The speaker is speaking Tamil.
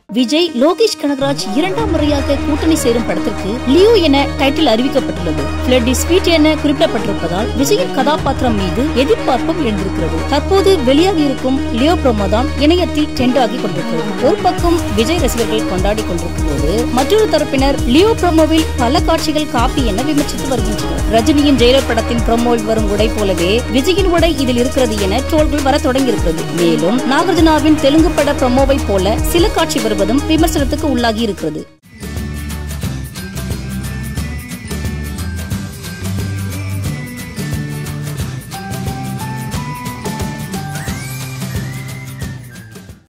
விஜய் லோகேஷ் கனகராஜ் இரண்டாம் முறையாக கூட்டணி சேரும் படத்திற்கு லியோ என டைட்டில் அறிவிக்கப்பட்டுள்ளது பிளட் இஸ் ஸ்வீட் என குறிப்பிடப்பட்டிருப்பதால் விஜயின் கதாபாத்திரம் மீது எதிர்பார்ப்பும் எழுந்திருக்கிறது தற்போது வெளியாகி இருக்கும் லியோ ப்ரோமோ தான் இணையத்தில் ட்ரெண்ட் ஆகி கொண்டிருக்கிறது ஒரு பக்கம் விஜய் ரசிகர்கள் கொண்டாடி கொண்டிருக்கும் போது மற்றொரு தரப்பினர் லியோ ப்ரோமோவில் பல காட்சிகள் காப்பி என விமர்சித்து வருகின்றனர் ரஜினியின் ஜெயிலர் படத்தின் ப்ரோமோவில் வரும் உடை போலவே விஜயின் உடை இதில் இருக்கிறது என ட்ரோல்கள் வர தொடங்கியிருக்கிறது மேலும் நாகார்ஜுனாவின் தெலுங்கு பட ப்ரோமோவை போல சில காட்சி வருவதும் விமர்சனத்துக்கு உள்ளாகி இருக்கிறது